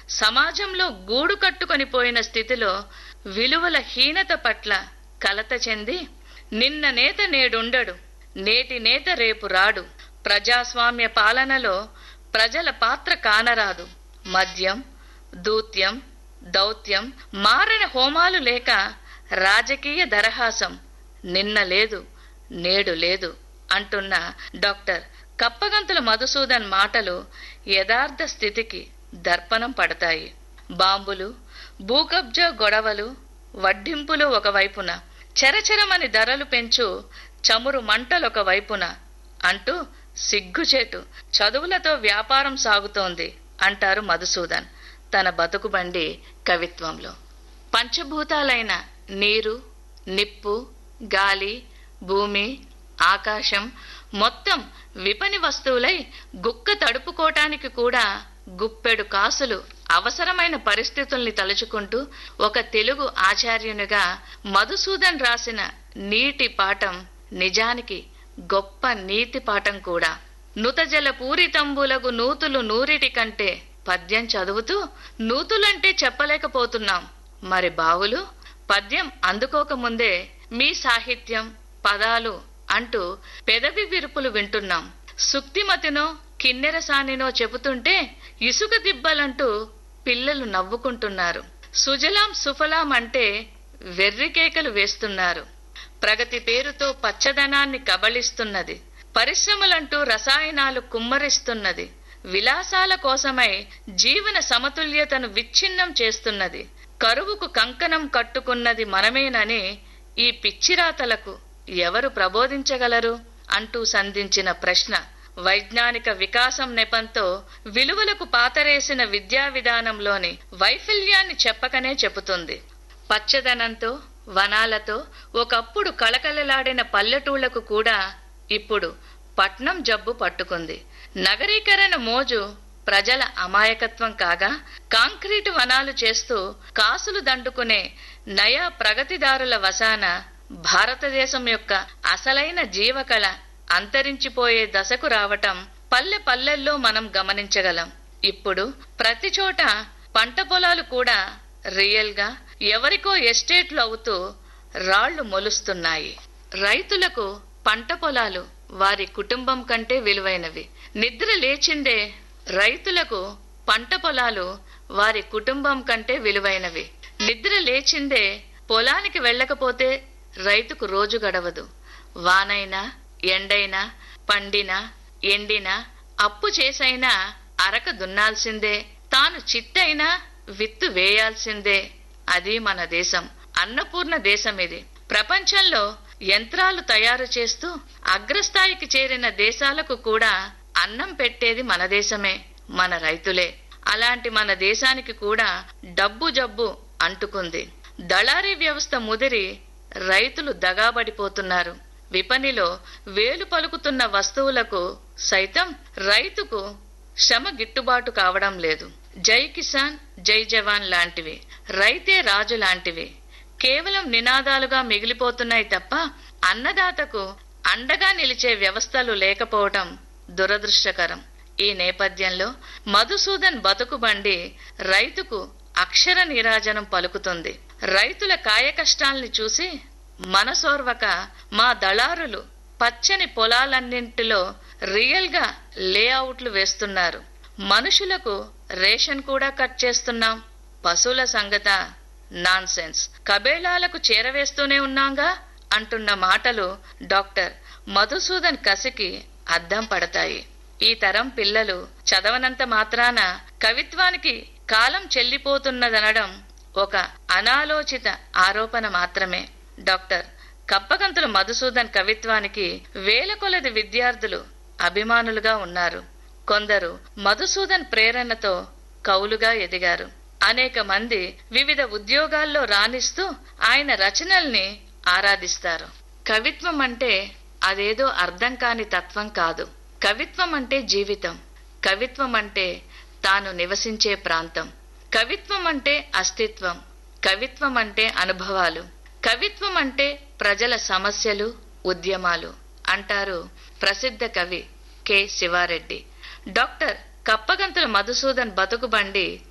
సమాజంలో గూడు కట్టుకొని పోయిన స్థితిలో విలువల హీనత పట్ల కలత చెంది నిన్న నేత నేడుండడు నేటి నేత రేపు రాడు ప్రజాస్వామ్య పాలనలో ప్రజల పాత్ర కానరాదు మద్యం దూత్యం దౌత్యం మారిన హోమాలు లేక రాజకీయ దరహాసం నిన్న లేదు నేడు లేదు అంటున్న డాక్టర్ కప్పగంతుల మధుసూదన్ మాటలు యథార్థ స్థితికి దర్పణం పడతాయి బాంబులు భూకబ్జా గొడవలు వడ్డింపులు ఒకవైపున చెరచెరమని ధరలు పెంచు చమురు మంటలొక వైపున అంటూ సిగ్గుచేటు చదువులతో వ్యాపారం సాగుతోంది అంటారు మధుసూదన్ తన బతుకుబండి కవిత్వంలో పంచభూతాలైన నీరు నిప్పు గాలి భూమి ఆకాశం మొత్తం విపణి వస్తువులై గుక్క తడుపుకోటానికి కూడా గుప్పెడు కాసులు అవసరమైన పరిస్థితుల్ని తలుచుకుంటూ ఒక తెలుగు ఆచార్యునిగా మధుసూదన్ రాసిన నీటి పాఠం నిజానికి గొప్ప నీతి పాఠం కూడా నుతజల పూరితంబులగు నూతులు నూరిటి కంటే పద్యం చదువుతూ నూతులంటే చెప్పలేకపోతున్నాం మరి బావులు పద్యం అందుకోకముందే మీ సాహిత్యం పదాలు అంటూ పెదవి విరుపులు వింటున్నాం సుక్తిమతినో కిన్నెరసానినో చెబుతుంటే ఇసుక దిబ్బలంటూ పిల్లలు నవ్వుకుంటున్నారు సుజలాం సుఫలాం అంటే వెర్రికేకలు వేస్తున్నారు ప్రగతి పేరుతో పచ్చదనాన్ని కబళిస్తున్నది పరిశ్రమలంటూ రసాయనాలు కుమ్మరిస్తున్నది విలాసాల కోసమై జీవన సమతుల్యతను విచ్ఛిన్నం చేస్తున్నది కరువుకు కంకణం కట్టుకున్నది మనమేనని ఈ పిచ్చిరాతలకు ఎవరు ప్రబోధించగలరు అంటూ సంధించిన ప్రశ్న వైజ్ఞానిక వికాసం నెపంతో విలువలకు పాతరేసిన విద్యా విధానంలోని వైఫల్యాన్ని చెప్పకనే చెబుతుంది పచ్చదనంతో వనాలతో ఒకప్పుడు కళకళలాడిన పల్లెటూళ్లకు కూడా ఇప్పుడు పట్నం జబ్బు పట్టుకుంది నగరీకరణ మోజు ప్రజల అమాయకత్వం కాగా కాంక్రీటు వనాలు చేస్తూ కాసులు దండుకునే నయా ప్రగతిదారుల వశాన భారతదేశం యొక్క అసలైన జీవకళ అంతరించిపోయే దశకు రావటం పల్లె పల్లెల్లో మనం గమనించగలం ఇప్పుడు ప్రతి చోట పంట పొలాలు కూడా రియల్ గా ఎవరికో ఎస్టేట్లు అవుతూ రాళ్లు మొలుస్తున్నాయి రైతులకు పంట పొలాలు వారి కుటుంబం కంటే విలువైనవి నిద్ర లేచిందే రైతులకు పంట పొలాలు వారి కుటుంబం కంటే విలువైనవి నిద్ర లేచిందే పొలానికి వెళ్ళకపోతే రైతుకు రోజు గడవదు వానైనా ఎండైనా పండినా ఎండినా అప్పు చేసైనా అరక దున్నాల్సిందే తాను చిట్టైనా విత్తు వేయాల్సిందే అది మన దేశం అన్నపూర్ణ దేశం ఇది ప్రపంచంలో యంత్రాలు తయారు చేస్తూ అగ్రస్థాయికి చేరిన దేశాలకు కూడా అన్నం పెట్టేది మన దేశమే మన రైతులే అలాంటి మన దేశానికి కూడా డబ్బు జబ్బు అంటుకుంది దళారీ వ్యవస్థ ముదిరి రైతులు దగాబడిపోతున్నారు విపణిలో వేలు పలుకుతున్న వస్తువులకు సైతం రైతుకు శ్రమ గిట్టుబాటు కావడం లేదు జై కిసాన్ జై జవాన్ లాంటివి రైతే రాజు లాంటివి కేవలం నినాదాలుగా మిగిలిపోతున్నాయి తప్ప అన్నదాతకు అండగా నిలిచే వ్యవస్థలు లేకపోవడం దురదృష్టకరం ఈ నేపథ్యంలో మధుసూదన్ బతుకుబండి రైతుకు అక్షర నీరాజనం పలుకుతుంది రైతుల కాయకష్టాల్ని చూసి మనసోర్వక మా దళారులు పచ్చని పొలాలన్నింటిలో రియల్ గా లేఅవుట్లు వేస్తున్నారు మనుషులకు రేషన్ కూడా కట్ చేస్తున్నాం పశువుల సంగత నాన్ సెన్స్ కబేళాలకు చేరవేస్తూనే ఉన్నాంగా అంటున్న మాటలు డాక్టర్ మధుసూదన్ కసికి అద్దం పడతాయి ఈ తరం పిల్లలు చదవనంత మాత్రాన కవిత్వానికి కాలం చెల్లిపోతున్నదనడం ఒక అనాలోచిత ఆరోపణ మాత్రమే డాక్టర్ కప్పగంతుల మధుసూదన్ కవిత్వానికి వేల కొలది విద్యార్థులు అభిమానులుగా ఉన్నారు కొందరు మధుసూదన్ ప్రేరణతో కవులుగా ఎదిగారు అనేక మంది వివిధ ఉద్యోగాల్లో రాణిస్తూ ఆయన రచనల్ని ఆరాధిస్తారు కవిత్వం అంటే అదేదో అర్థం కాని తత్వం కాదు కవిత్వం అంటే జీవితం కవిత్వం అంటే తాను నివసించే ప్రాంతం కవిత్వం అంటే అస్తిత్వం కవిత్వం అంటే అనుభవాలు కవిత్వం అంటే ప్రజల సమస్యలు ఉద్యమాలు అంటారు ప్రసిద్ధ కవి కె శివారెడ్డి డాక్టర్ కప్పగంతుల మధుసూదన్ బతుకుబండి